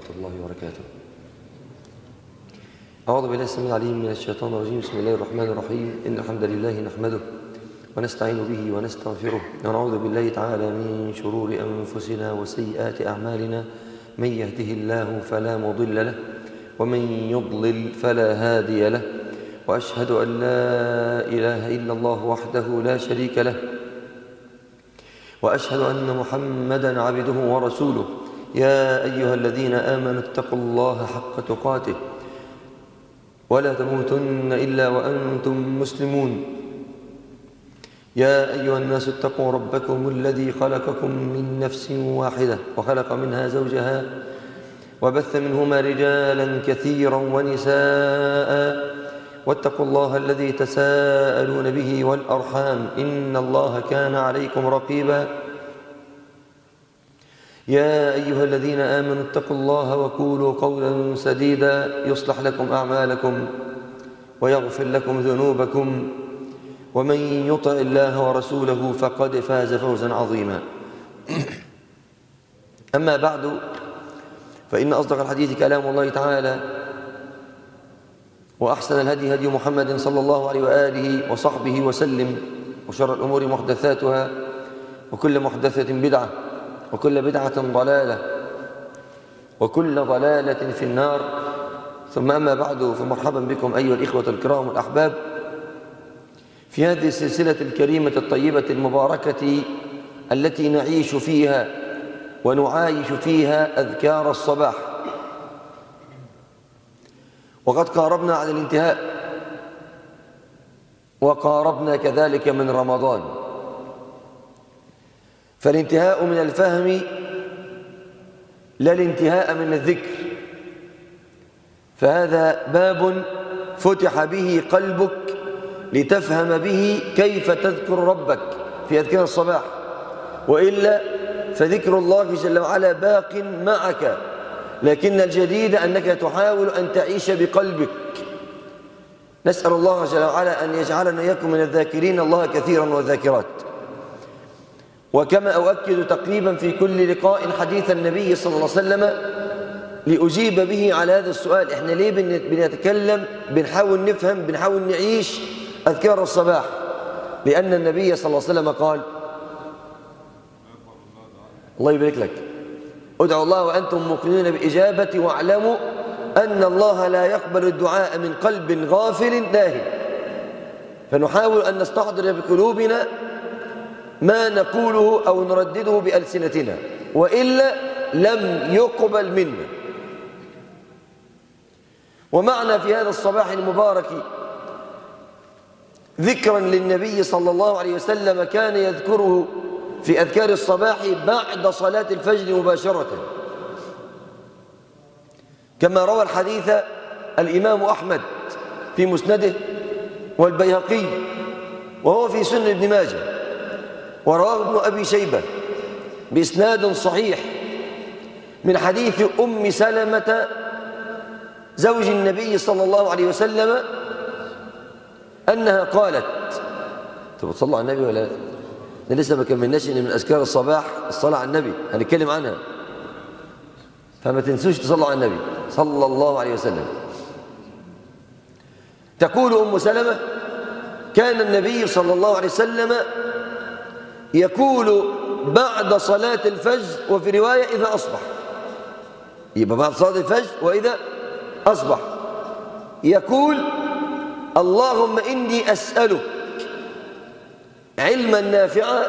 ورحمة الله وبركاته أعوذ بالله السميع العليم من الشيطان الرجيم بسم الله الرحمن الرحيم إن الحمد لله نحمده ونستعين به ونستغفره ونعوذ بالله تعالى من شرور أنفسنا وسيئات أعمالنا من يهده الله فلا مضل له ومن يضلل فلا هادي له وأشهد أن لا إله إلا الله وحده لا شريك له وأشهد أن محمدا عبده ورسوله يا أيها الذين آمنوا اتقوا الله حق تقاته ولا تموتن إلا وأنتم مسلمون يا أيها الناس اتقوا ربكم الذي خلقكم من نفس واحدة وخلق منها زوجها وبث منهما رجالا كثيرا ونساء واتقوا الله الذي تساءلون به والأرحام إن الله كان عليكم رقيبا يا أيها الذين آمنوا اتقوا الله وقولوا قولا سديدا يصلح لكم أعمالكم ويغفر لكم ذنوبكم ومن يطع الله ورسوله فقد فاز فوزا عظيما أما بعد فإن أصدق الحديث كلام الله تعالى وأحسن الهدي هدي محمد صلى الله عليه وآله وصحبه وسلم وشر الأمور محدثاتها وكل محدثة بدعة وكل بدعة ضلالة وكل ضلالة في النار ثم أما بعد فمرحبا بكم أيها الإخوة الكرام الأحباب في هذه السلسلة الكريمة الطيبة المباركة التي نعيش فيها ونعايش فيها أذكار الصباح وقد قاربنا على الانتهاء وقاربنا كذلك من رمضان فالانتهاء من الفهم لا الانتهاء من الذكر فهذا باب فتح به قلبك لتفهم به كيف تذكر ربك في أذكار الصباح وإلا فذكر الله جل وعلا باق معك لكن الجديد أنك تحاول أن تعيش بقلبك نسأل الله جل وعلا أن يجعلنا إياكم من الذاكرين الله كثيرا والذاكرات وكما أؤكد تقريبا في كل لقاء حديث النبي صلى الله عليه وسلم لأجيب به على هذا السؤال إحنا ليه بنتكلم بنحاول نفهم بنحاول نعيش أذكار الصباح لأن النبي صلى الله عليه وسلم قال الله يبارك لك ادعوا الله وأنتم موقنون بإجابة واعلموا أن الله لا يقبل الدعاء من قلب غافل لاهٍ فنحاول أن نستحضر بقلوبنا ما نقوله أو نردده بألسنتنا وإلا لم يقبل منا ومعنا في هذا الصباح المبارك ذكرا للنبي صلى الله عليه وسلم كان يذكره في أذكار الصباح بعد صلاة الفجر مباشرة كما روى الحديث الإمام أحمد في مسنده والبيهقي وهو في سنن ابن ماجه ورواه ابن أبي شيبة بإسناد صحيح من حديث أم سلمة زوج النبي صلى الله عليه وسلم أنها قالت تبقى تصلوا على النبي ولا لا لسه ما كملناش ان من اذكار الصباح الصلاه على النبي هنتكلم عنها فما تنسوش تصلوا على النبي صلى الله عليه وسلم تقول ام سلمه كان النبي صلى الله عليه وسلم يقول بعد صلاه الفجر وفي روايه اذا اصبح يبقى بعد صلاه الفجر واذا اصبح يقول اللهم اني اسالك علما نافعا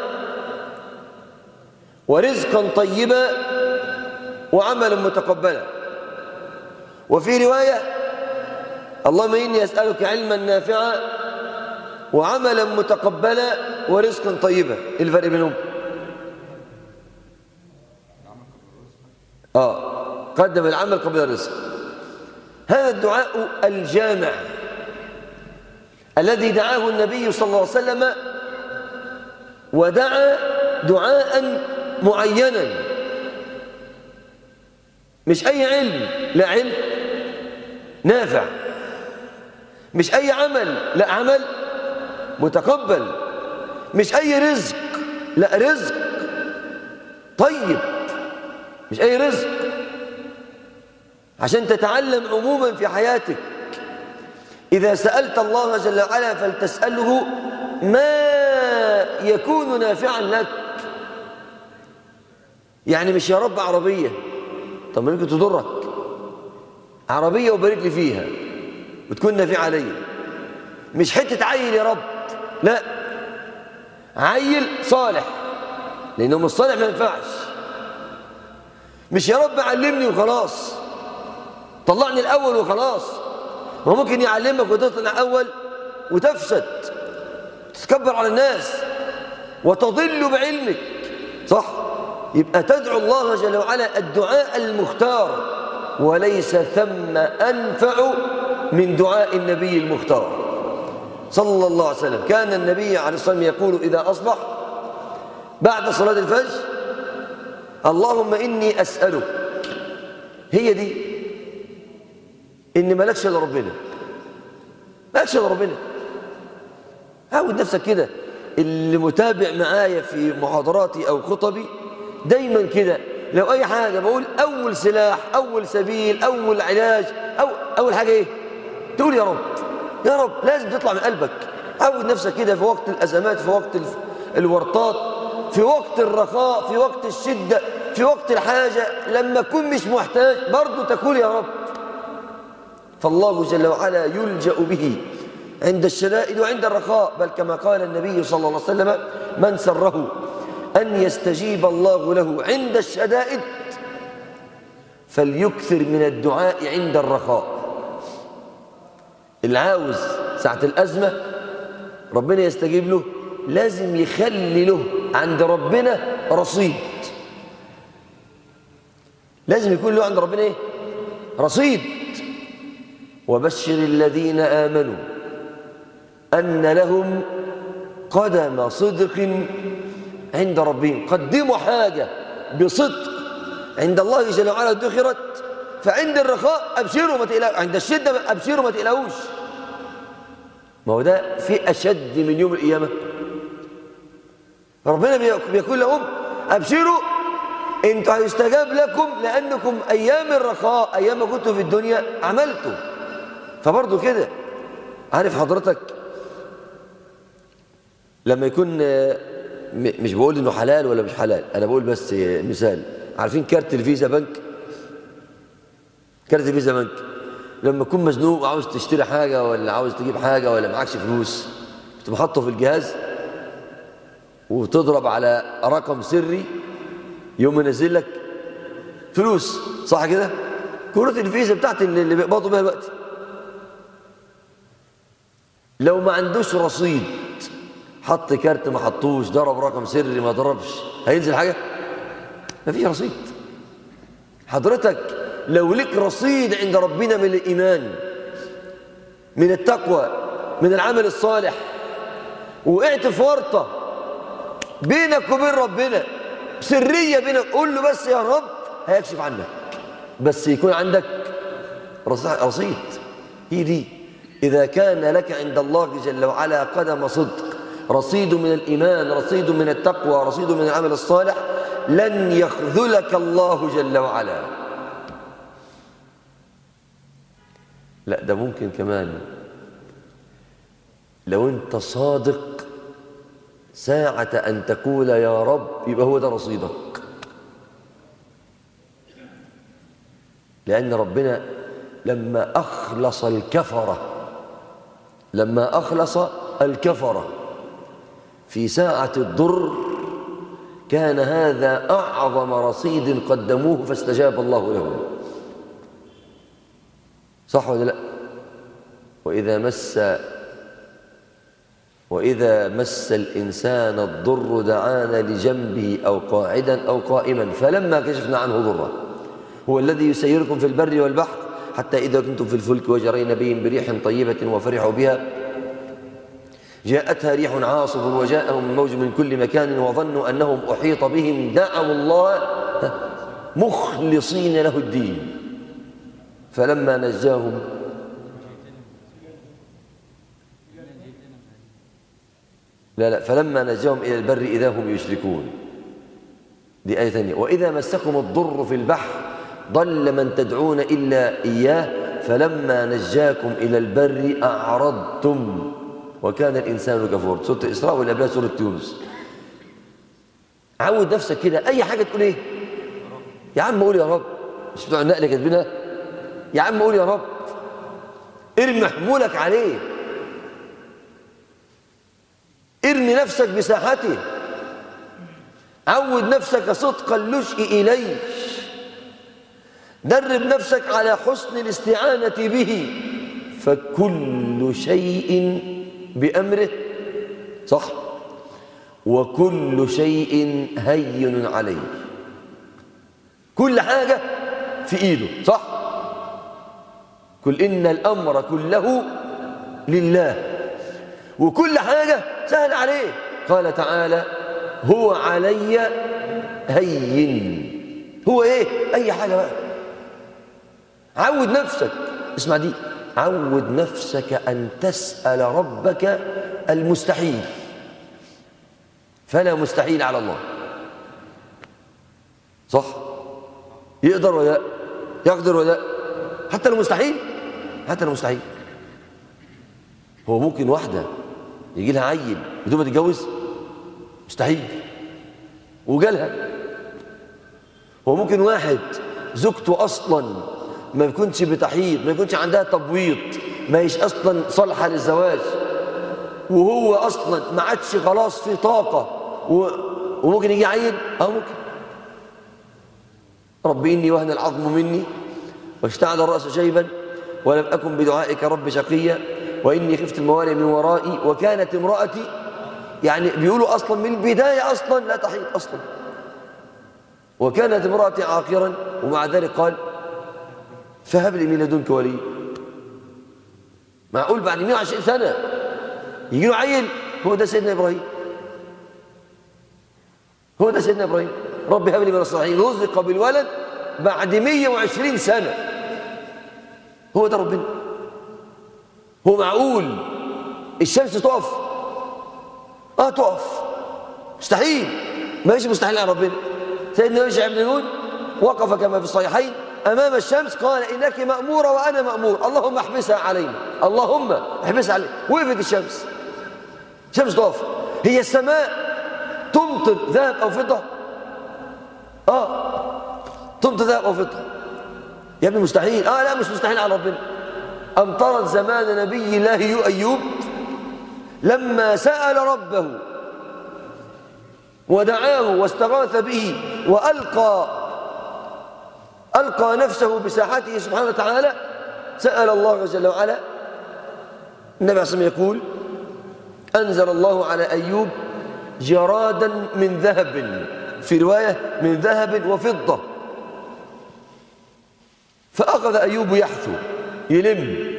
ورزقا طيبا وعملا متقبلا وفي رواية اللهم إني أسألك علما نافعا وعملا متقبلا ورزقا طيبا إيه الفرق بينهم آه قدم العمل قبل الرزق هذا الدعاء الجامع الذي دعاه النبي صلى الله عليه وسلم ودعا دعاء معينا مش أي علم لا علم نافع مش أي عمل لا عمل متقبل مش أي رزق لا رزق طيب مش أي رزق عشان تتعلم عموما في حياتك إذا سألت الله جل وعلا فلتسأله ما يكون نافعا لك يعني مش يا رب عربية طب ما يمكن تضرك عربية وبارك لي فيها وتكون نافعة عليا مش حتة عيل يا رب لا عيل صالح لأنه مش صالح ما ينفعش مش يا رب علمني وخلاص طلعني الأول وخلاص ما ممكن يعلمك وتطلع أول وتفسد تتكبر على الناس وتضل بعلمك صح يبقى تدعو الله جل وعلا الدعاء المختار وليس ثم أنفع من دعاء النبي المختار صلى الله عليه وسلم كان النبي عليه الصلاة والسلام يقول إذا أصبح بعد صلاة الفجر اللهم إني أسألك هي دي إن مالكش إلا ربنا مالكش إلا ربنا عود نفسك كده اللي متابع معايا في محاضراتي أو خطبي دايما كده لو أي حاجة بقول أول سلاح أول سبيل أول علاج أو أول حاجة إيه تقول يا رب يا رب لازم تطلع من قلبك عود نفسك كده في وقت الأزمات في وقت الورطات في وقت الرخاء في وقت الشدة في وقت الحاجة لما تكون مش محتاج برضه تقول يا رب فالله جل وعلا يلجأ به عند الشدائد وعند الرخاء بل كما قال النبي صلى الله عليه وسلم من سره أن يستجيب الله له عند الشدائد فليكثر من الدعاء عند الرخاء العاوز ساعة الأزمة ربنا يستجيب له لازم يخلي له عند ربنا رصيد لازم يكون له عند ربنا ايه رصيد وبشر الذين آمنوا أن لهم قدم صدق عند ربهم قدموا حاجة بصدق عند الله جل وعلا ادخرت فعند الرخاء أبشروا ما تقلقوا عند الشدة أبشروا ما تقلقوش ما هو ده في أشد من يوم القيامة ربنا بيقول لهم أبشروا انتوا هيستجاب لكم لأنكم أيام الرخاء أيام ما كنتوا في الدنيا عملتوا فبرضه كده عارف حضرتك لما يكون مش بقول انه حلال ولا مش حلال انا بقول بس مثال عارفين كارت الفيزا بنك كارت الفيزا بنك لما تكون مزنوق وعاوز تشتري حاجه ولا عاوز تجيب حاجه ولا معكش فلوس بتبقى حاطه في الجهاز وتضرب على رقم سري يوم ينزل لك فلوس صح كده كروت الفيزا بتاعت اللي بيقبضوا بيها الوقت لو ما عندوش رصيد حط كارت ما حطوش ضرب رقم سري ما ضربش هينزل حاجة مفيش رصيد حضرتك لو لك رصيد عند ربنا من الإيمان من التقوى من العمل الصالح وقعت في ورطة بينك وبين ربنا سرية بينك قول له بس يا رب هيكشف عنك بس يكون عندك رصيد هي دي إذا كان لك عند الله جل وعلا قدم صدق رصيد من الإيمان رصيد من التقوى رصيد من العمل الصالح لن يخذلك الله جل وعلا لا ده ممكن كمان لو انت صادق ساعة أن تقول يا رب يبقى هو ده رصيدك لأن ربنا لما أخلص الكفرة لما أخلص الكفرة في ساعة الضر كان هذا أعظم رصيد قدموه فاستجاب الله لهم صح ولا لا وإذا مس وإذا مس الإنسان الضر دعانا لجنبه أو قاعدا أو قائما فلما كشفنا عنه ضره هو الذي يسيركم في البر والبحر حتى إذا كنتم في الفلك وجرين بهم بريح طيبة وفرحوا بها جاءتها ريح عاصف وجاءهم موج من كل مكان وظنوا أنهم أحيط بهم دعوا الله مخلصين له الدين فلما نجاهم لا لا فلما نجاهم إلى البر إذا هم يشركون دي آية ثانية وإذا مسكم الضر في البحر ضل من تدعون إلا إياه فلما نجاكم إلى البر أعرضتم وكان الإنسان كفور سورة الإسراء واللي قبلها سورة يونس عود نفسك كده أي حاجة تقول إيه يا عم قول يا رب مش بتوع النقل كاتبينها يا عم قول يا رب ارمي حمولك عليه ارمي نفسك بساحته عود نفسك صدق اللجء إليه درب نفسك على حسن الاستعانة به فكل شيء بأمره صح وكل شيء هين عليه كل حاجة في إيده صح كل إن الأمر كله لله وكل حاجة سهل عليه قال تعالى هو علي هين هو ايه اي حاجة بقى عود نفسك اسمع دي عود نفسك أن تسأل ربك المستحيل فلا مستحيل على الله صح يقدر ولا لا يقدر ولا لا حتى لو مستحيل حتى لو مستحيل هو ممكن واحدة يجي لها عيل بدون ما تتجوز مستحيل وجالها هو ممكن واحد زوجته اصلا ما يكونش بتحيض ما يكونش عندها تبويض ما هيش اصلا صالحه للزواج وهو اصلا ما عادش خلاص في طاقه و... وممكن يجي عيل اه ممكن رب اني وهن العظم مني واشتعل الراس شيبا ولم اكن بدعائك رب شقيا واني خفت الموالي من ورائي وكانت امراتي يعني بيقولوا اصلا من البدايه اصلا لا تحيض اصلا وكانت امراتي عاقرا ومع ذلك قال فهب لي من لدنك ولي معقول بعد 120 سنه يجي له عيل هو ده سيدنا ابراهيم هو ده سيدنا ابراهيم رب هب لي من الصالحين رزق بالولد بعد 120 سنه هو ده ربنا هو معقول الشمس تقف اه تقف مستحيل ما فيش مستحيل على ربنا سيدنا يوشع بن نون وقف كما في الصحيحين امام الشمس قال انك ماموره وانا مامور اللهم احبسها علينا اللهم احبسها علينا وقفت الشمس الشمس تقف هي السماء تمطر ذهب او فضه اه تمطر ذهب او فضه يا ابني مستحيل اه لا مش مستحيل على ربنا امطرت زمان نبي الله ايوب لما سال ربه ودعاه واستغاث به والقى القى نفسه بساحته سبحانه وتعالى سال الله جل وعلا النبي عليه الصلاه يقول انزل الله على ايوب جرادا من ذهب في روايه من ذهب وفضه فاخذ ايوب يحثو يلم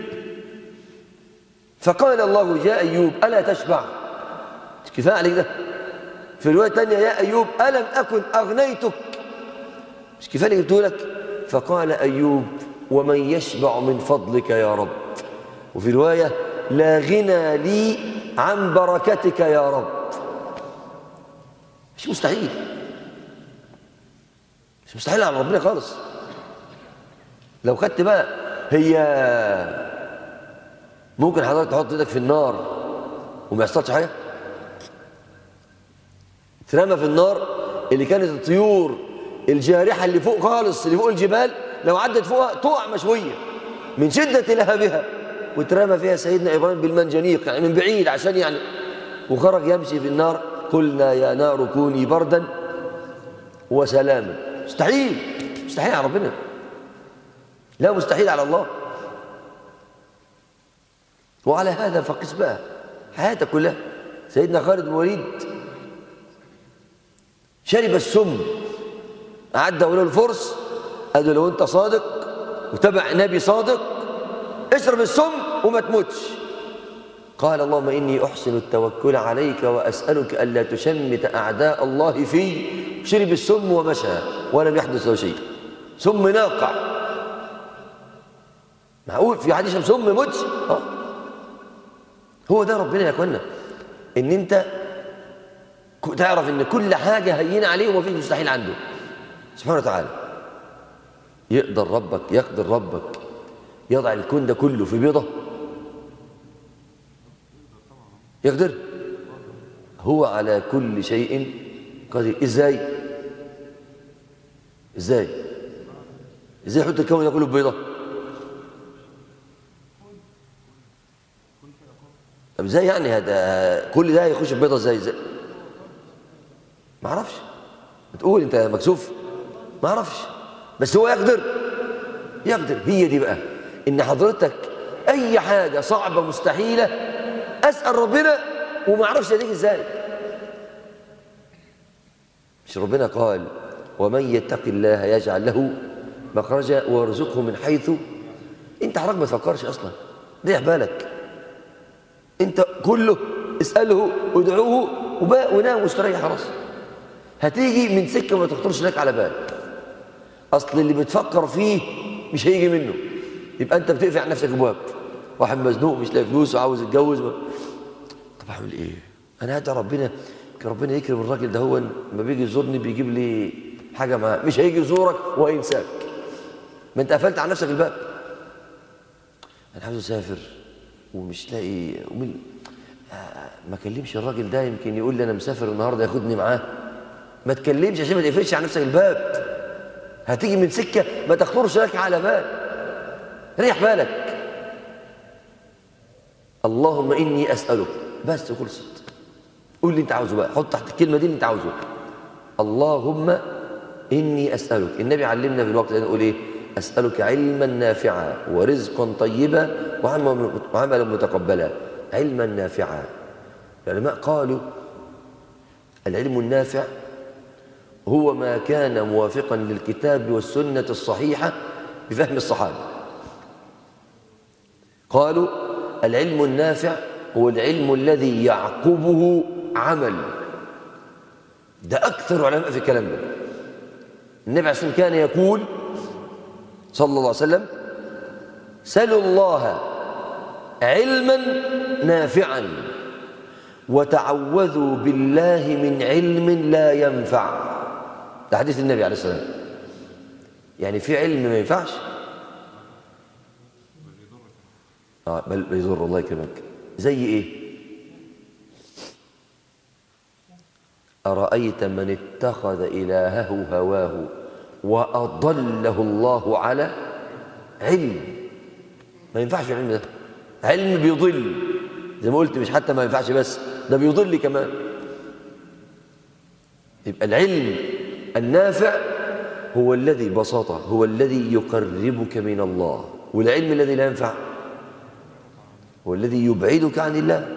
فقال الله يا ايوب الا تشبع كفايه عليك ده في روايه ثانيه يا ايوب الم اكن اغنيتك مش كفايه اللي جبته لك فقال ايوب ومن يشبع من فضلك يا رب وفي روايه لا غنى لي عن بركتك يا رب مش مستحيل مش مستحيل على ربنا خالص لو خدت بقى هي ممكن حضرتك تحط ايدك في النار وما يحصلش حاجه ترمى في النار اللي كانت الطيور الجارحه اللي فوق خالص اللي فوق الجبال لو عدت فوقها تقع مشويه من شده لهبها وترمى فيها سيدنا ابراهيم بالمنجنيق يعني من بعيد عشان يعني وخرج يمشي في النار قلنا يا نار كوني بردا وسلاما مستحيل مستحيل على ربنا لا مستحيل على الله وعلى هذا فقس بقى حياتك كلها سيدنا خالد بن الوليد شرب السم أعد له الفرس قال له لو أنت صادق وتبع نبي صادق اشرب السم وما تموتش قال اللهم إني أحسن التوكل عليك وأسألك ألا تشمت أعداء الله في شرب السم ومشى ولم يحدث له شيء سم ناقع معقول في حد يشرب سم يموتش اه هو ده ربنا يا اخوانا ان انت تعرف ان كل حاجه هينه عليه ومفيش مستحيل عنده سبحانه وتعالى يقدر ربك يقدر ربك يضع الكون ده كله في بيضة يقدر هو على كل شيء قدير ازاي ازاي ازاي يحط الكون ده كله في بيضة طب ازاي يعني هذا كل ده يخش في بيضة ازاي ازاي ما اعرفش بتقول انت مكسوف ما اعرفش بس هو يقدر يقدر هي دي بقى ان حضرتك اي حاجه صعبه مستحيله اسال ربنا وما اعرفش هتيجي ازاي مش ربنا قال ومن يتق الله يجعل له مخرجا ويرزقه من حيث انت حضرتك ما تفكرش اصلا ضيع بالك انت كله اساله وادعوه وبقى ونام واستريح خلاص هتيجي من سكه ما تخطرش لك على بال اصل اللي بتفكر فيه مش هيجي منه يبقى انت بتقفل على نفسك ابواب واحد مزنوق مش لاقي فلوس وعاوز يتجوز و... طب اعمل ايه انا ادعي ربنا ربنا يكرم الراجل ده هو لما بيجي يزورني بيجيب لي حاجه معاه مش هيجي يزورك وهينساك ما انت قفلت على نفسك الباب انا عاوز اسافر ومش لاقي ومن آه ما كلمش الراجل ده يمكن يقول لي انا مسافر النهارده ياخدني معاه ما تكلمش عشان ما تقفلش على نفسك الباب هتيجي من سكه ما تخطرش لك على بال ريح بالك اللهم اني اسالك بس خلصت قول اللي انت عاوزه بقى حط تحت الكلمه دي اللي انت عاوزه اللهم اني اسالك النبي علمنا في الوقت ده نقول ايه اسالك علما نافعا ورزقا طيبا وعملا متقبلا علما نافعا العلماء قالوا العلم النافع هو ما كان موافقا للكتاب والسنة الصحيحة بفهم الصحابة قالوا العلم النافع هو العلم الذي يعقبه عمل ده أكثر علماء في الكلام ده النبي عليه الصلاة كان يقول صلى الله عليه وسلم سلوا الله علما نافعا وتعوذوا بالله من علم لا ينفع ده حديث النبي عليه الصلاة والسلام يعني في علم ما ينفعش اه بل بيضر الله يكرمك زي ايه أرأيت من اتخذ إلهه هواه وأضله الله على علم ما ينفعش العلم ده علم بيضل زي ما قلت مش حتى ما ينفعش بس ده بيضل كمان يبقى العلم النافع هو الذي بساطة هو الذي يقربك من الله والعلم الذي لا ينفع هو الذي يبعدك عن الله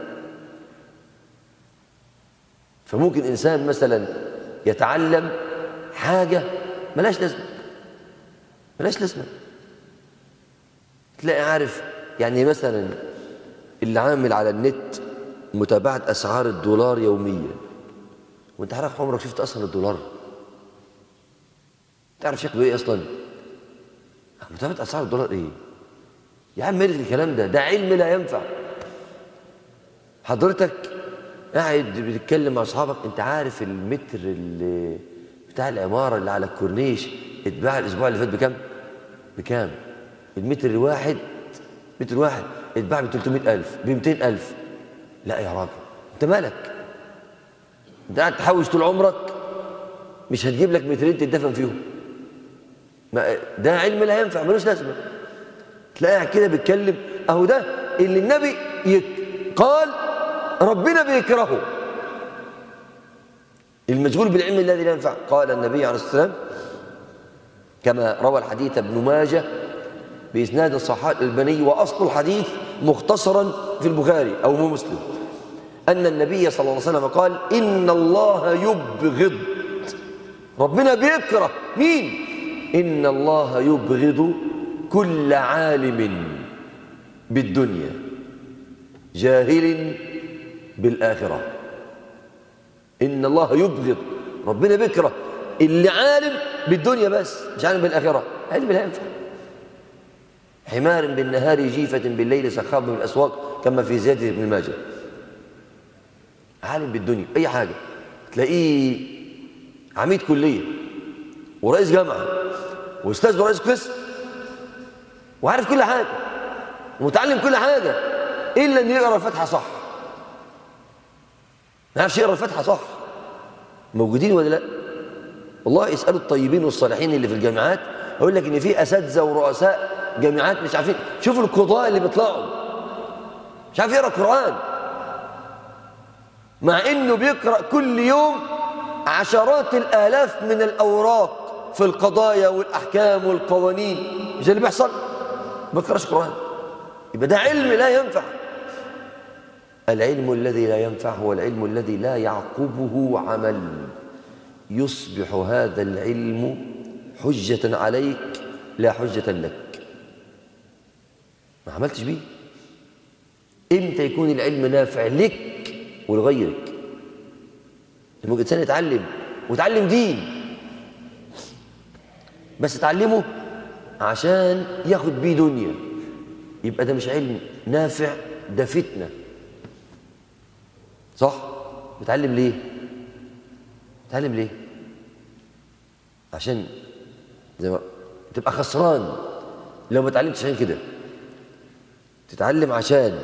فممكن إنسان مثلا يتعلم حاجة ملاش لازمة ملاش لازمة تلاقي عارف يعني مثلا اللي عامل على النت متابعة أسعار الدولار يوميا وانت عارف عمرك شفت أصلا الدولار تعرف شكله ايه اصلا متابعة أسعار الدولار ايه يا عم مالك الكلام ده ده علم لا ينفع حضرتك قاعد بتتكلم مع اصحابك انت عارف المتر اللي بتاع العماره اللي على الكورنيش اتباع الاسبوع اللي فات بكام بكام المتر الواحد متر واحد اتباع ب 300000 ب 200000 لا يا راجل انت مالك انت قاعد تحوش طول عمرك مش هتجيب لك مترين تدفن فيهم ما ده علم لا ينفع ملوش لازمه تلاقي قاعد كده بيتكلم اهو ده اللي النبي يت... قال ربنا بيكرهه المشغول بالعلم الذي لا ينفع قال النبي عليه الصلاه والسلام كما روى الحديث ابن ماجه بإسناد الصحاح الألباني وأصل الحديث مختصرا في البخاري أو مسلم أن النبي صلى الله عليه وسلم قال إن الله يبغض ربنا بيكره مين إن الله يبغض كل عالم بالدنيا جاهل بالآخرة إن الله يبغض ربنا بيكره اللي عالم بالدنيا بس مش عالم بالآخرة علم لا ينفع حمار بالنهار جيفة بالليل سخاب من الأسواق كما في زيادة ابن ماجه عالم بالدنيا أي حاجة تلاقيه عميد كلية ورئيس جامعة واستاذ ورئيس قسم وعارف كل حاجه ومتعلم كل حاجه الا ان يقرا الفاتحه صح ما يعرفش يقرا الفاتحه صح موجودين ولا لا والله اسالوا الطيبين والصالحين اللي في الجامعات اقول لك ان في اساتذه ورؤساء جامعات مش عارفين شوفوا القضاء اللي بيطلعوا مش عارف يقرا قران مع انه بيقرا كل يوم عشرات الالاف من الاوراق في القضايا والاحكام والقوانين مش اللي بيحصل ما بيقراش قران يبقى ده علم لا ينفع العلم الذي لا ينفع هو العلم الذي لا يعقبه عمل يصبح هذا العلم حجة عليك لا حجة لك ما عملتش بيه امتى يكون العلم نافع لك ولغيرك لما الانسان يتعلم ويتعلم دين بس تعلمه عشان ياخد بيه دنيا يبقى ده مش علم نافع ده فتنة صح؟ بتعلم ليه؟ بتعلم ليه؟ عشان زي ما تبقى خسران لو ما اتعلمتش عشان كده تتعلم عشان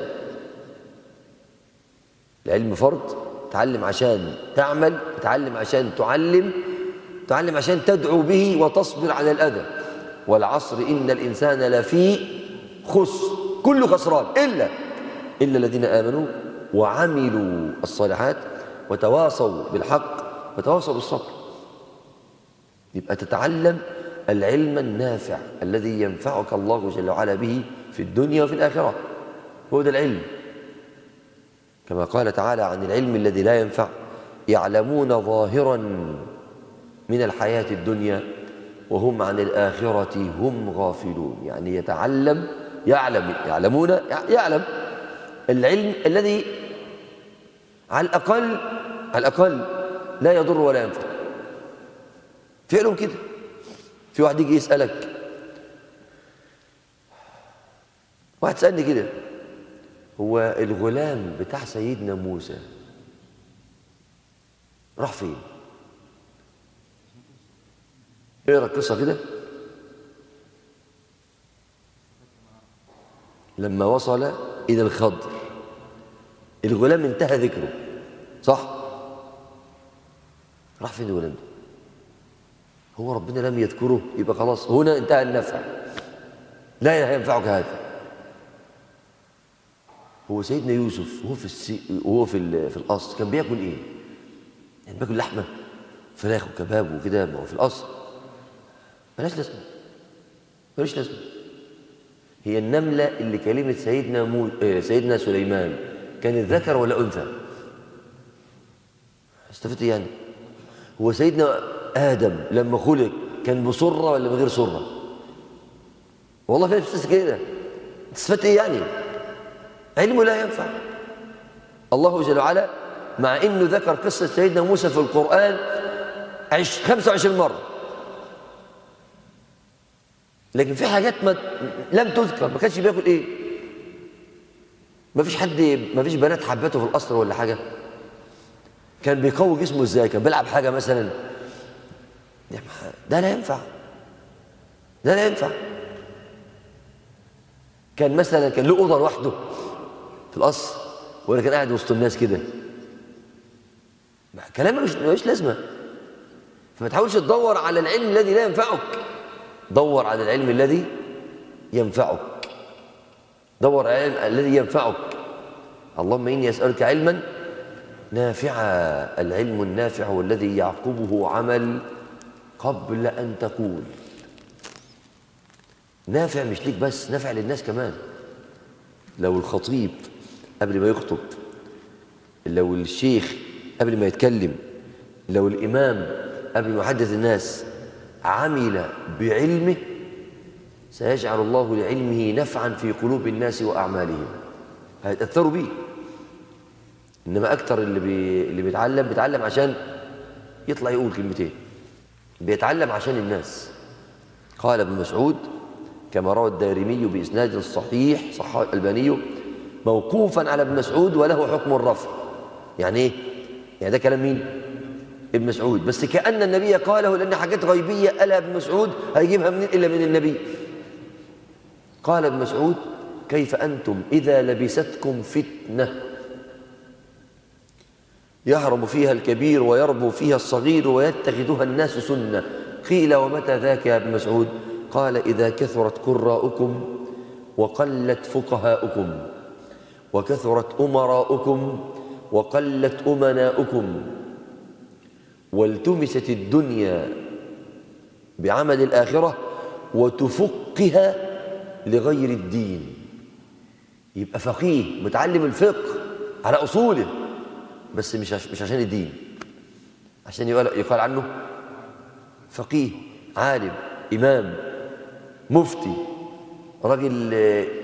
العلم فرض تعلم عشان تعمل تعلم عشان تعلم تعلم عشان تدعو به وتصبر على الأذى والعصر إن الإنسان لفي خسر كل خسران إلا إلا الذين آمنوا وعملوا الصالحات وتواصوا بالحق وتواصوا بالصبر يبقى تتعلم العلم النافع الذي ينفعك الله جل وعلا به في الدنيا وفي الآخرة هو ده العلم كما قال تعالى عن العلم الذي لا ينفع يعلمون ظاهرا من الحياة الدنيا وهم عن الآخرة هم غافلون يعني يتعلم يعلم يعلمون يعلم العلم الذي على الأقل على الأقل لا يضر ولا ينفع فعلهم كده في واحد يجي يسألك واحد سألني كده هو الغلام بتاع سيدنا موسى راح فين اقرا القصه كده لما وصل الى الخضر الغلام انتهى ذكره صح راح فين الغلام ده هو ربنا لم يذكره يبقى خلاص هنا انتهى النفع لا ينفعك هذا هو سيدنا يوسف وهو في السي... وهو في ال... في القصر كان بياكل ايه؟ يعني بياكل لحمه فراخ وكباب وكده ما هو في القصر ملاش لازمه ملوش لازمه هي النمله اللي كلمت سيدنا مو... آه سيدنا سليمان كانت ذكر ولا انثى؟ استفدت ايه يعني؟ هو سيدنا ادم لما خلق كان بسره ولا من غير سره؟ والله فعلا بتستفيد كده استفدت ايه يعني؟ علمه لا ينفع الله جل وعلا مع انه ذكر قصه سيدنا موسى في القران عش 25 مره لكن في حاجات ما لم تذكر ما كانش بياكل ايه ما فيش حد ما فيش بنات حبته في القصر ولا حاجه كان بيقوي جسمه ازاي كان بيلعب حاجه مثلا ده لا ينفع ده لا ينفع كان مثلا كان له اوضه لوحده في القصر ولا كان قاعد وسط الناس كده كلام مش ملوش لازمه فما تحاولش تدور على العلم الذي لا ينفعك دور على العلم الذي ينفعك دور على العلم الذي ينفعك اللهم اني اسالك علما نافعا العلم النافع هو الذي يعقبه عمل قبل ان تقول نافع مش ليك بس نافع للناس كمان لو الخطيب قبل ما يخطب لو الشيخ قبل ما يتكلم لو الإمام قبل ما يحدث الناس عمل بعلمه سيجعل الله لعلمه نفعا في قلوب الناس وأعمالهم هيتأثروا به إنما أكثر اللي, بي... اللي بيتعلم بيتعلم عشان يطلع يقول كلمتين بيتعلم عشان الناس قال ابن مسعود كما روى الدارمي بإسناد صحيح صححه الألباني موقوفا على ابن مسعود وله حكم الرفع يعني ايه؟ يعني ده كلام مين؟ ابن مسعود بس كأن النبي قاله لأن حاجات غيبية قالها ابن مسعود هيجيبها منين إلا من النبي قال ابن مسعود كيف أنتم إذا لبستكم فتنة يهرم فيها الكبير ويربو فيها الصغير ويتخذها الناس سنة قيل ومتى ذاك يا ابن مسعود قال إذا كثرت قراؤكم وقلت فقهاؤكم وكثرت أمراؤكم وقلت أمناؤكم والتمست الدنيا بعمل الآخرة وتفقها لغير الدين يبقى فقيه متعلم الفقه على أصوله بس مش مش عشان الدين عشان يقال, يقال عنه فقيه عالم إمام مفتي راجل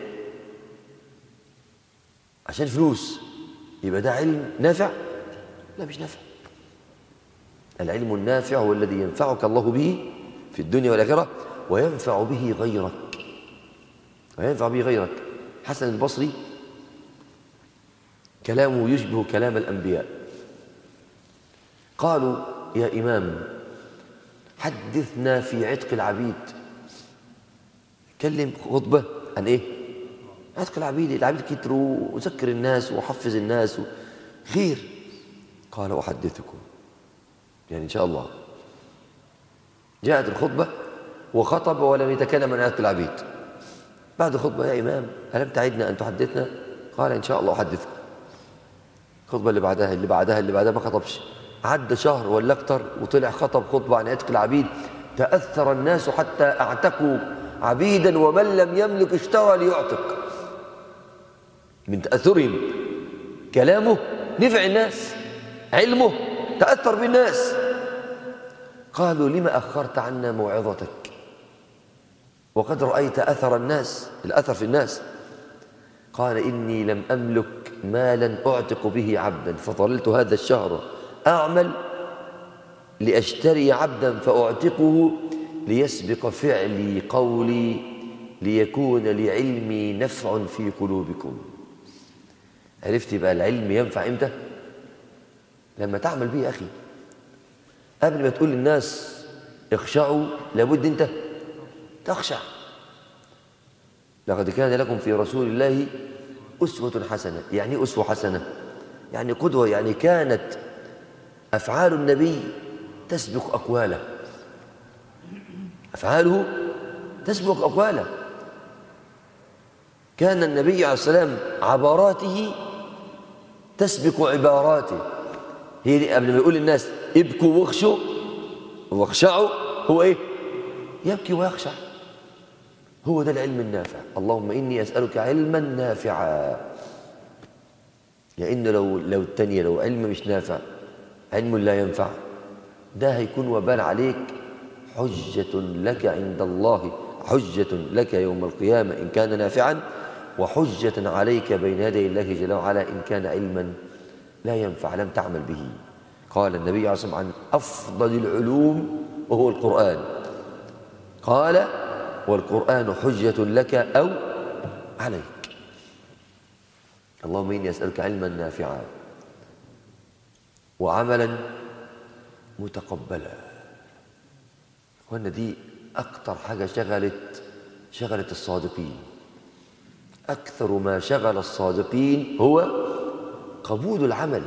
عشان فلوس يبقى ده علم نافع لا مش نافع العلم النافع هو الذي ينفعك الله به في الدنيا والآخرة وينفع به غيرك وينفع به غيرك حسن البصري كلامه يشبه كلام الأنبياء قالوا يا إمام حدثنا في عتق العبيد كلم خطبة عن إيه عتق العبيد العبيد كتروا وذكر الناس وحفز الناس خير قال أحدثكم يعني إن شاء الله جاءت الخطبة وخطب ولم يتكلم عن عتق العبيد بعد الخطبة يا إمام ألم تعدنا أن تحدثنا قال إن شاء الله أحدثكم الخطبة اللي بعدها اللي بعدها اللي بعدها ما خطبش عدى شهر ولا أكتر وطلع خطب خطبة عن عتق العبيد تأثر الناس حتى اعتقوا عبيدا ومن لم يملك اشترى ليعتق من تأثرهم كلامه نفع الناس علمه تأثر بالناس قالوا لما أخرت عنا موعظتك وقد رأيت أثر الناس الأثر في الناس قال إني لم أملك مالا أعتق به عبدا فظللت هذا الشهر أعمل لأشتري عبدا فأعتقه ليسبق فعلي قولي ليكون لعلمي نفع في قلوبكم عرفت بقى العلم ينفع امتى لما تعمل به يا أخي قبل ما تقول للناس اخشعوا لابد انت تخشع لقد كان لكم في رسول الله أسوة حسنة يعني إيه أسوة حسنة يعني قدوة يعني كانت أفعال النبي تسبق أقواله أفعاله تسبق أقواله كان النبي عليه السلام عباراته تسبق عباراته هي دي قبل ما يقول للناس ابكوا واخشوا واخشعوا هو ايه يبكي ويخشع هو ده العلم النافع اللهم إني أسألك علما نافعا لأن لو لو التانية لو علم مش نافع علم لا ينفع ده هيكون وبال عليك حجة لك عند الله حجة لك يوم القيامة إن كان نافعا وحجة عليك بين يدي الله جل وعلا إن كان علما لا ينفع لم تعمل به قال النبي عليه الصلاة والسلام عن أفضل العلوم وهو القرآن قال والقرآن حجة لك أو عليك اللهم إني أسألك علما نافعا وعملا متقبلا وأن دي أكتر حاجة شغلت شغلت الصادقين أكثر ما شغل الصادقين هو قبول العمل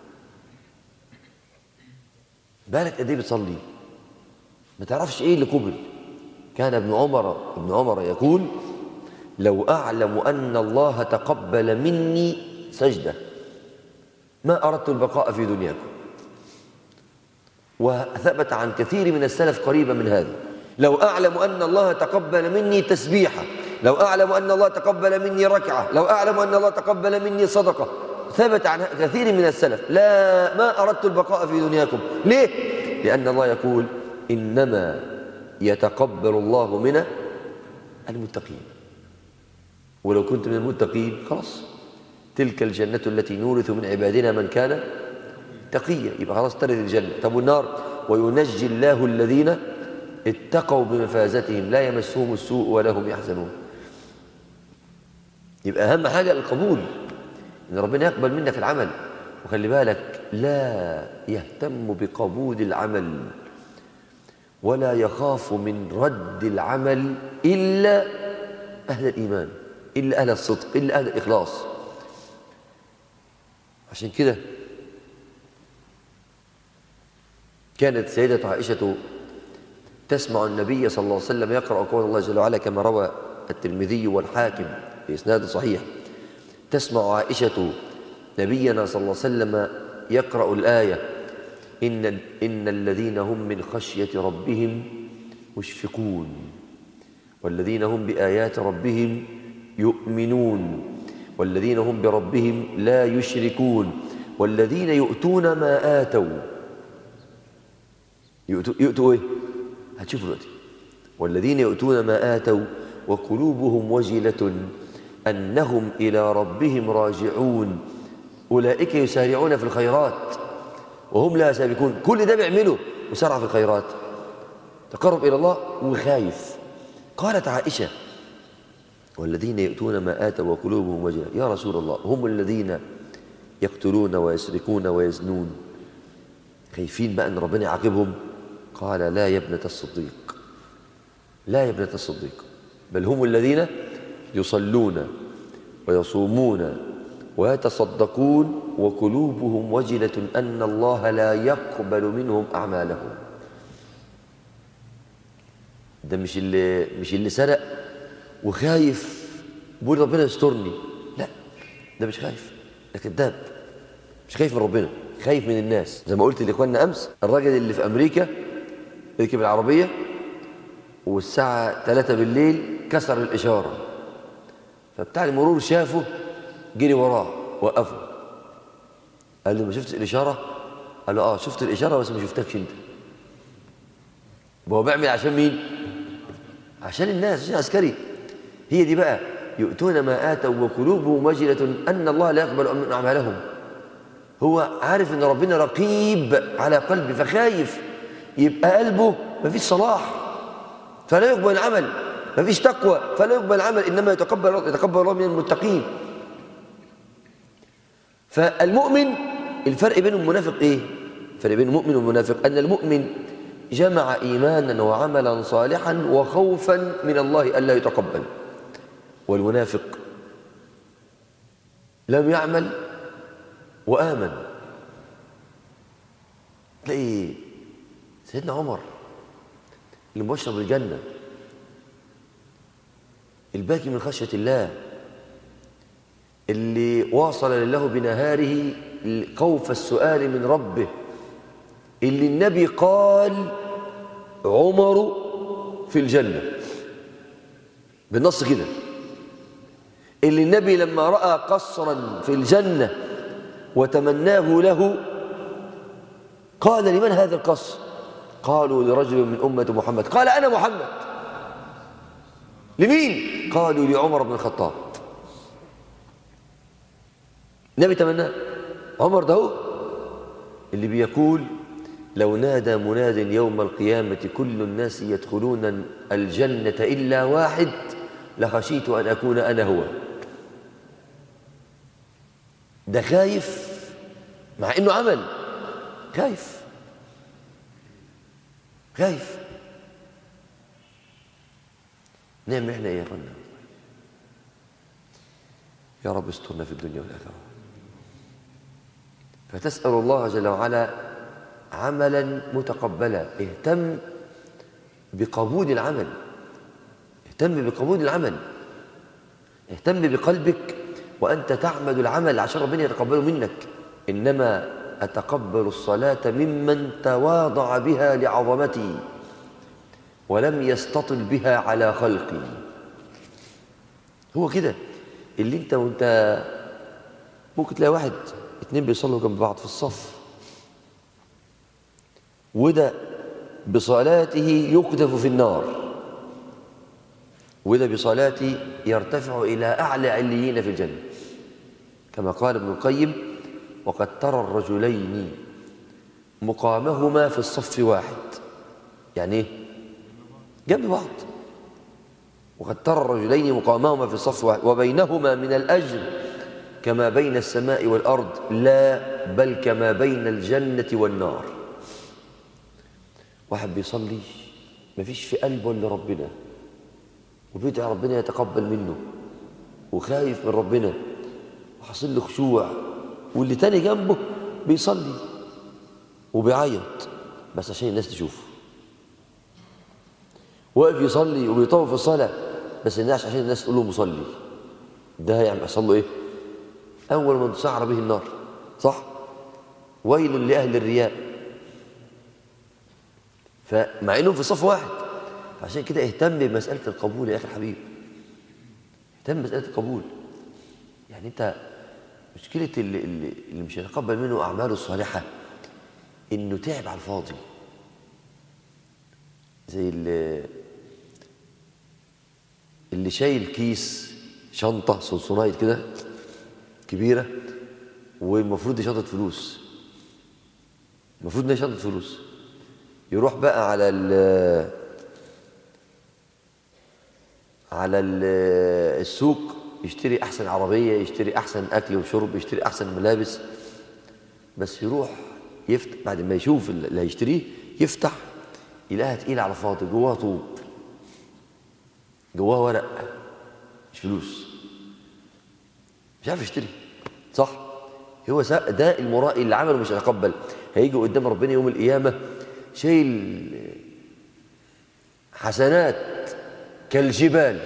بالك قد ايه بتصلي ما تعرفش ايه اللي قبل كان ابن عمر ابن عمر يقول لو أعلم أن الله تقبل مني سجدة ما أردت البقاء في دنياكم وثبت عن كثير من السلف قريبا من هذا لو أعلم أن الله تقبل مني تسبيحة لو أعلم أن الله تقبل مني ركعة لو أعلم أن الله تقبل مني صدقة ثبت عن كثير من السلف لا ما أردت البقاء في دنياكم ليه؟ لأن الله يقول إنما يتقبل الله من المتقين ولو كنت من المتقين خلاص تلك الجنة التي نورث من عبادنا من كان تقيا يبقى خلاص ترد الجنة طب والنار وينجي الله الذين اتقوا بمفازتهم لا يمسهم السوء ولا هم يحزنون يبقى أهم حاجة القبول إن ربنا يقبل منك العمل وخلي بالك لا يهتم بقبول العمل ولا يخاف من رد العمل إلا أهل الإيمان إلا أهل الصدق إلا أهل الإخلاص عشان كده كانت سيدة عائشة تسمع النبي صلى الله عليه وسلم يقرأ قول الله جل وعلا كما روى الترمذي والحاكم بإسناد صحيح تسمع عائشة نبينا صلى الله عليه وسلم يقرأ الآية إن, إن الذين هم من خشية ربهم مشفقون والذين هم بآيات ربهم يؤمنون والذين هم بربهم لا يشركون والذين يؤتون ما آتوا يؤتوا, يؤتوا إيه؟ هتشوفوا دلوقتي والذين يؤتون ما آتوا وقلوبهم وجلة أنهم إلى ربهم راجعون أولئك يسارعون في الخيرات وهم لا سابقون كل ده بيعملوا مسارعة في الخيرات تقرب إلى الله وخايف قالت عائشة والذين يؤتون ما آتوا وقلوبهم وجلة يا رسول الله هم الذين يقتلون ويسرقون ويزنون خايفين بقى أن ربنا يعاقبهم قال لا يا ابنة الصديق لا يا ابنة الصديق بل هم الذين يصلون ويصومون ويتصدقون وقلوبهم وجلة أن الله لا يقبل منهم أعمالهم ده مش اللي مش اللي سرق وخايف بيقول ربنا يسترني لا ده مش خايف ده كذاب مش خايف من ربنا خايف من الناس زي ما قلت لاخواننا امس الراجل اللي في امريكا ركب العربيه والساعه 3 بالليل كسر الاشاره فبتاع المرور شافه جري وراه وقفه قال له ما شفتش الاشاره قال له اه شفت الاشاره بس ما شفتكش انت هو بيعمل عشان مين عشان الناس عشان عسكري هي دي بقى يؤتون ما آتوا وقلوبهم وجلة أن الله لا يقبل من أعمالهم هو عارف أن ربنا رقيب على قلبه فخايف يبقى قلبه ما فيش صلاح فلا يقبل العمل ما فيش تقوى فلا يقبل العمل إنما يتقبل يتقبل الله من المتقين فالمؤمن الفرق بين المنافق إيه؟ الفرق بين المؤمن والمنافق أن المؤمن جمع إيمانا وعملا صالحا وخوفا من الله ألا يتقبل والمنافق لم يعمل وآمن تلاقي سيدنا عمر اللي مبشر بالجنة الباكي من خشية الله اللي واصل لله بنهاره خوف السؤال من ربه اللي النبي قال عمر في الجنة بالنص كده اللي النبي لما رأى قصرا في الجنة وتمناه له قال لمن هذا القصر قالوا لرجل من أمة محمد قال أنا محمد لمين قالوا لعمر بن الخطاب النبي تمناه عمر ده هو اللي بيقول لو نادى مناد يوم القيامة كل الناس يدخلون الجنة إلا واحد لخشيت أن أكون أنا هو ده خايف مع إنه عمل خايف خايف نعم إحنا إيه يا رنا يا رب استرنا في الدنيا والآخرة فتسأل الله جل وعلا عملا متقبلا اهتم بقبول العمل اهتم بقبول العمل اهتم بقلبك وأنت تعمل العمل عشان ربنا يتقبله منك إنما أتقبل الصلاة ممن تواضع بها لعظمتي ولم يستطل بها على خلقي هو كده اللي انت وانت ممكن تلاقي واحد اتنين بيصلوا جنب بعض في الصف وده بصلاته يقذف في النار وده بصلاته يرتفع إلى أعلى عليين في الجنة كما قال ابن القيم وقد ترى الرجلين مقامهما في الصف واحد يعني ايه جنب بعض وقد ترى الرجلين مقامهما في الصف واحد وبينهما من الأجر كما بين السماء والأرض لا بل كما بين الجنة والنار واحد بيصلي مفيش في قلبه إلا ربنا وبيدعي ربنا يتقبل منه وخايف من ربنا وحاصل له خشوع واللي تاني جنبه بيصلي وبيعيط بس عشان الناس تشوفه واقف يصلي وبيطوف في الصلاة بس الناس عشان الناس تقول له مصلي ده يعني يحصل له ايه أول من تسعر به النار صح ويل لأهل الرياء فمع انهم في صف واحد فعشان كده اهتم بمسألة القبول يا أخي الحبيب اهتم بمسألة القبول يعني أنت مشكلة اللي, اللي, اللي مش هيتقبل منه أعماله الصالحة إنه تعب على الفاضي زي اللي, اللي شايل كيس شنطة سونسونايت كده كبيرة والمفروض دي شنطة فلوس المفروض إنها شنطة فلوس يروح بقى على ال على ال- السوق يشتري احسن عربيه يشتري احسن اكل وشرب يشتري احسن ملابس بس يروح يفتح بعد ما يشوف اللي هيشتريه يفتح يلاقيها تقيله على فاضي جواها طوب جواها ورق مش فلوس مش عارف يشتري صح هو سا- ده المرائي اللي عمله مش هيتقبل هيجي قدام ربنا يوم القيامه شايل حسنات كالجبال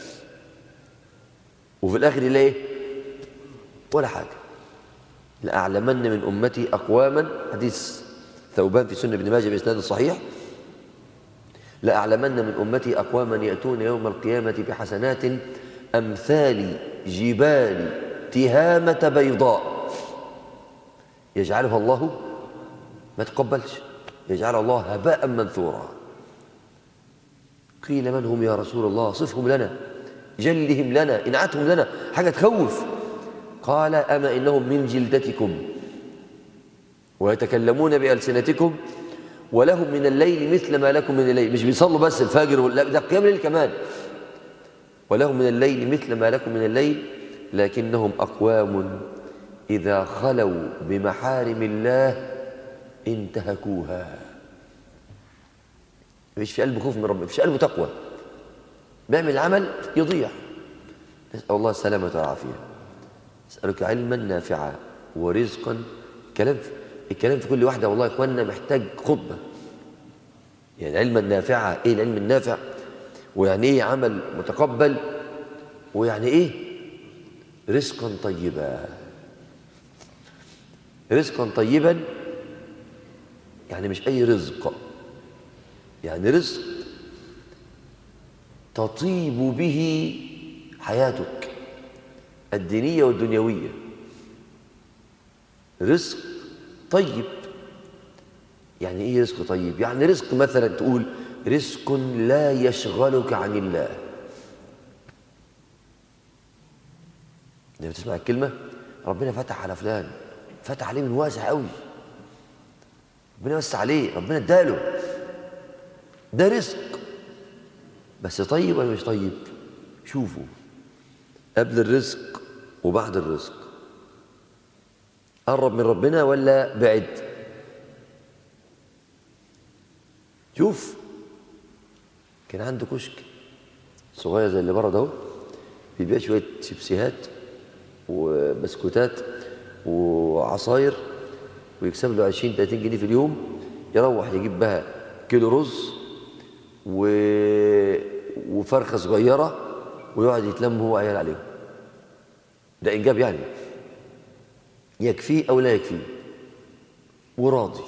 وفي الاخر يلاقي ايه ولا حاجه لاعلمن من امتي اقواما حديث ثوبان في سنه ابن ماجه باسناد صحيح لاعلمن من امتي اقواما ياتون يوم القيامه بحسنات امثال جبال تهامه بيضاء يجعلها الله ما تقبلش يجعل الله هباء منثورا قيل من هم يا رسول الله صفهم لنا جلهم لنا انعتهم لنا حاجة تخوف قال أما إنهم من جلدتكم ويتكلمون بألسنتكم ولهم من الليل مثل ما لكم من الليل مش بيصلوا بس الفجر ولا ده قيام الليل كمان ولهم من الليل مثل ما لكم من الليل لكنهم أقوام إذا خلوا بمحارم الله انتهكوها مش في قلبه خوف من ربنا مش في قلبه تقوى بيعمل العمل يضيع نسأل الله السلامة والعافية أسألك علما نافعا ورزقا كلام في الكلام في كل واحدة والله يا إخواننا محتاج خطبة يعني علما نافعا إيه العلم النافع ويعني إيه عمل متقبل ويعني إيه رزقا طيبا رزقا طيبا يعني مش أي رزق يعني رزق تطيب به حياتك الدينية والدنيوية رزق طيب يعني ايه رزق طيب يعني رزق مثلا تقول رزق لا يشغلك عن الله لما تسمع الكلمة ربنا فتح على فلان فتح عليه من واسع قوي ربنا وسع عليه ربنا اداله ده رزق بس طيب ولا مش طيب شوفوا قبل الرزق وبعد الرزق قرب من ربنا ولا بعد شوف كان عنده كشك صغير زي اللي بره ده بيبيع شويه شيبسيهات وبسكوتات وعصاير ويكسب له 20 30 جنيه في اليوم يروح يجيب بها كيلو رز و... وفرخه صغيره ويقعد يتلم هو عيال عليهم ده انجاب يعني يكفيه او لا يكفيه وراضي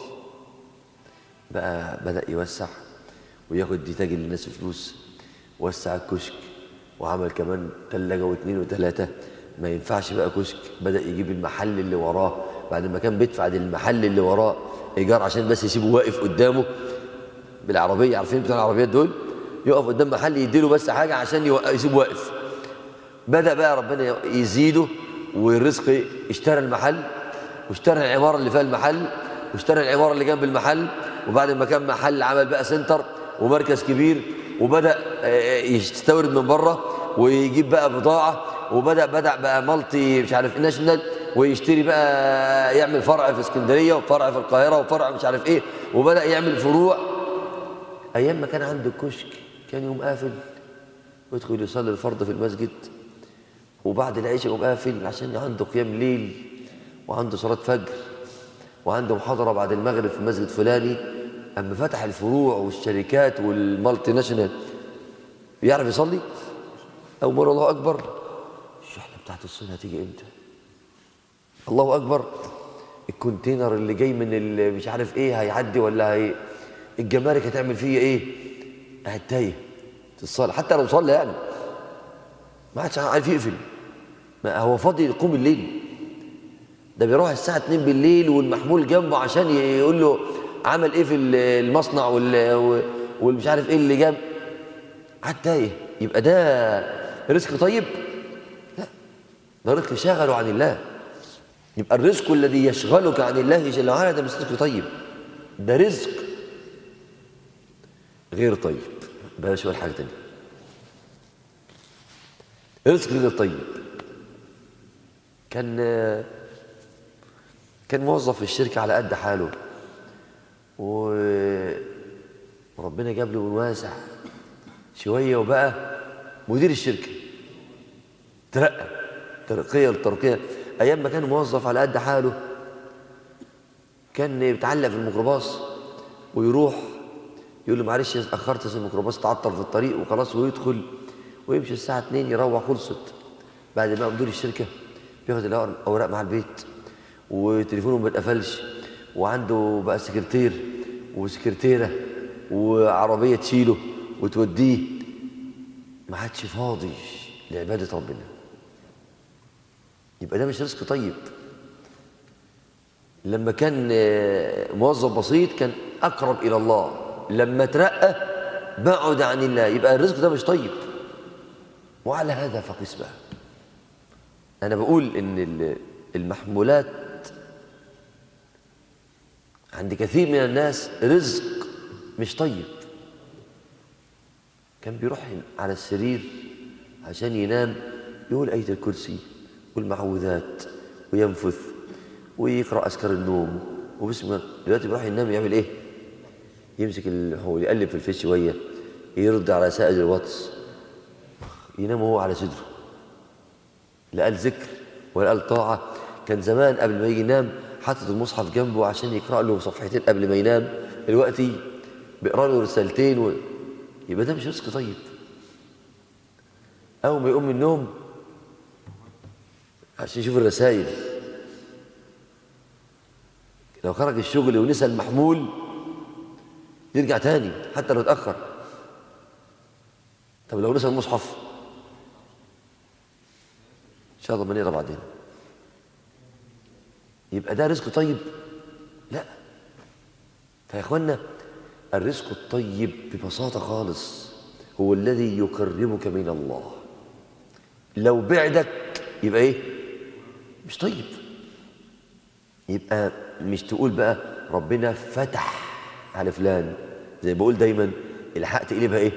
بقى بدا يوسع وياخد دي تاجر للناس فلوس وسع الكشك وعمل كمان ثلاجه واثنين وثلاثه ما ينفعش بقى كشك بدا يجيب المحل اللي وراه بعد ما كان بيدفع للمحل اللي وراه ايجار عشان بس يسيبه واقف قدامه بالعربيه عارفين بتوع العربيات دول يقف قدام محل يديله بس حاجه عشان يوقف يسيبه واقف بدا بقى ربنا يزيده والرزق اشترى المحل واشترى العماره اللي فيها المحل واشترى العماره اللي جنب المحل وبعد ما كان محل عمل بقى سنتر ومركز كبير وبدا يستورد من بره ويجيب بقى بضاعه وبدا بدا بقى مالتي مش عارف ناشونال ويشتري بقى يعمل فرع في اسكندريه وفرع في القاهره وفرع مش عارف ايه وبدا يعمل فروع ايام ما كان عنده كشك كان يوم قافل ويدخل يصلي الفرض في المسجد وبعد العشاء يقوم قافل عشان عنده قيام ليل وعنده صلاه فجر وعنده محاضره بعد المغرب في مسجد فلاني اما فتح الفروع والشركات والمالتي ناشونال يعرف يصلي أو مرة الله أكبر الشحنة بتاعت الصين هتيجي إمتى الله أكبر الكونتينر اللي جاي من اللي مش عارف إيه هيعدي ولا هي الجمارك هتعمل فيه إيه قاعد تايه تصلي حتى لو صلى يعني ما عادش عارف يقفل ما هو فاضي يقوم الليل ده بيروح الساعة 2 بالليل والمحمول جنبه عشان يقول له عمل ايه في المصنع وال والمش عارف ايه اللي جنب قعد تايه يبقى ده رزق طيب لا ده رزق شغله عن الله يبقى الرزق الذي يشغلك عن الله جل وعلا ده مش رزق طيب ده رزق غير طيب بلاش ولا حاجه تانية رزق غير طيب كان كان موظف في الشركه على قد حاله وربنا جاب له من واسع شويه وبقى مدير الشركه ترقى ترقيه لترقيه ايام ما كان موظف على قد حاله كان بيتعلق في الميكروباص ويروح يقول له معلش اتاخرت في الميكروباص تعطل في الطريق وخلاص ويدخل ويمشي الساعه 2 يروح خلصت بعد ما مدير الشركه بياخد الاوراق مع البيت وتليفونه ما بيتقفلش وعنده بقى سكرتير وسكرتيره وعربيه تشيله وتوديه ما عادش فاضي لعباده ربنا يبقى ده مش رزق طيب لما كان موظف بسيط كان اقرب الى الله لما ترقى بعد عن الله يبقى الرزق ده مش طيب وعلى هذا فقس بقى انا بقول ان المحمولات عند كثير من الناس رزق مش طيب كان بيروح على السرير عشان ينام يقول آية الكرسي والمعوذات وينفث ويقرأ أذكار النوم وبسم الله دلوقتي بيروح ينام يعمل إيه؟ يمسك هو يقلب في الفيس شوية يرد على سائل الواتس ينام هو على صدره لا قال ذكر ولا قال طاعة كان زمان قبل ما يجي ينام حاطط المصحف جنبه عشان يقرأ له صفحتين قبل ما ينام دلوقتي بيقرأ له رسالتين و... يبقى ده مش رزق طيب أول ما يقوم من النوم عشان يشوف الرسائل لو خرج الشغل ونسى المحمول يرجع تاني حتى لو اتأخر طب لو نسى المصحف إن شاء الله ما نقرا بعدين يبقى ده رزق طيب لا فيا اخوانا الرزق الطيب ببساطة خالص هو الذي يقربك من الله لو بعدك يبقى ايه مش طيب يبقى مش تقول بقى ربنا فتح على فلان زي بقول دايما الحق تقلبها ايه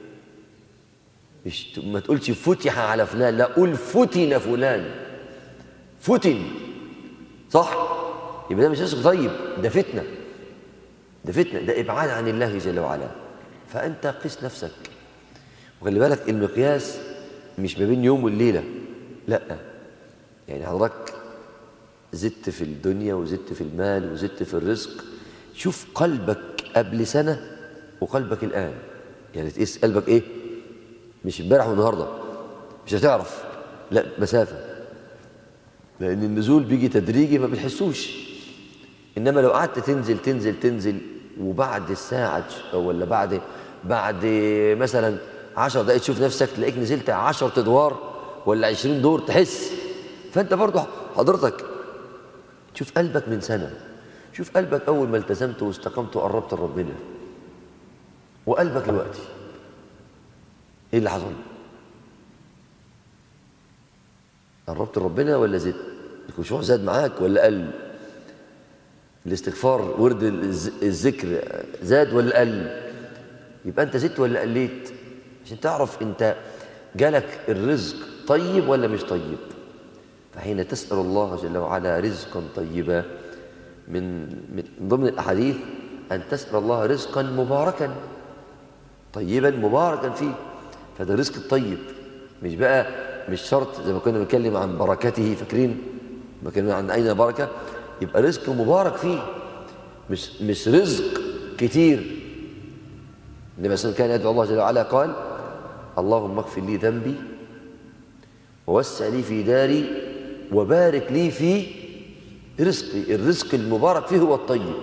مش ما تقولش فتح على فلان لا قول فتن فلان فتن صح يبقى ده مش رزق طيب ده فتنه ده فتنه ده ابعاد عن الله جل وعلا فانت قس نفسك وخلي بالك المقياس مش ما بين يوم والليله لا يعني حضرتك زدت في الدنيا وزدت في المال وزدت في الرزق شوف قلبك قبل سنه وقلبك الان يعني تقيس قلبك ايه مش امبارح والنهارده مش هتعرف لا مسافه لان النزول بيجي تدريجي ما بتحسوش انما لو قعدت تنزل تنزل تنزل وبعد الساعه ولا بعد بعد مثلا 10 دقائق تشوف نفسك تلاقيك نزلت 10 ادوار ولا 20 دور تحس فانت برضه حضرتك شوف قلبك من سنه شوف قلبك اول ما التزمت واستقمت وقربت لربنا وقلبك دلوقتي ايه اللي حصل قربت لربنا ولا زدت الخشوع زاد معاك ولا قل الاستغفار ورد الذكر زاد ولا قل يبقى انت زدت ولا قليت عشان تعرف انت جالك الرزق طيب ولا مش طيب فحين تسأل الله جل وعلا رزقا طيبا من من ضمن الأحاديث أن تسأل الله رزقا مباركا طيبا مباركا فيه فده الرزق الطيب مش بقى مش شرط زي ما كنا بنتكلم عن بركته فاكرين ما كنا عن أين بركة يبقى رزق مبارك فيه مش مش رزق كتير النبي صلى الله عليه وسلم كان يدعو الله جل وعلا قال اللهم اغفر لي ذنبي ووسع لي في داري وبارك لي في رزقي الرزق المبارك فيه هو الطيب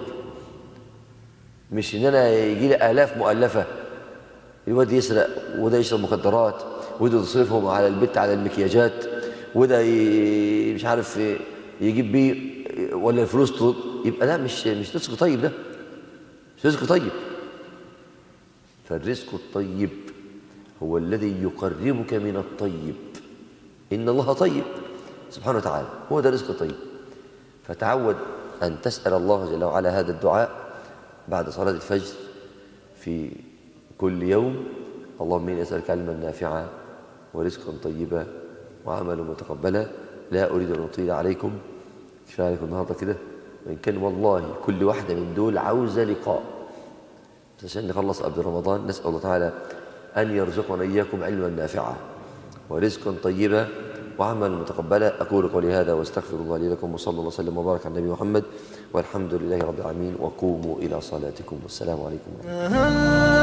مش ان انا يجي لي الاف مؤلفه الواد يسرق وده يشرب مخدرات وده يصرفهم على البت على المكياجات وده ي- مش عارف يجيب بيه ولا الفلوس ترد يبقى لا مش مش رزق طيب ده مش رزق طيب فالرزق الطيب هو الذي يقربك من الطيب إن الله طيب سبحانه وتعالى هو ده رزق طيب فتعود أن تسأل الله جل وعلا هذا الدعاء بعد صلاة الفجر في كل يوم اللهم إني أسألك علما نافعا ورزقا طيبا وعملا متقبلا لا أريد أن أطيل عليكم كفاية عليكم النهارده كده وإن كان والله كل واحدة من دول عاوزة لقاء عشان نخلص قبل رمضان نسأل الله تعالى أن يرزقنا إياكم علما نافعا ورزقا طيبا وعملا متقبلا أقول قولي هذا واستغفر الله لي لكم وصلى الله وسلم وبارك على النبي محمد والحمد لله رب العالمين وقوموا إلى صلاتكم والسلام عليكم ورحمة الله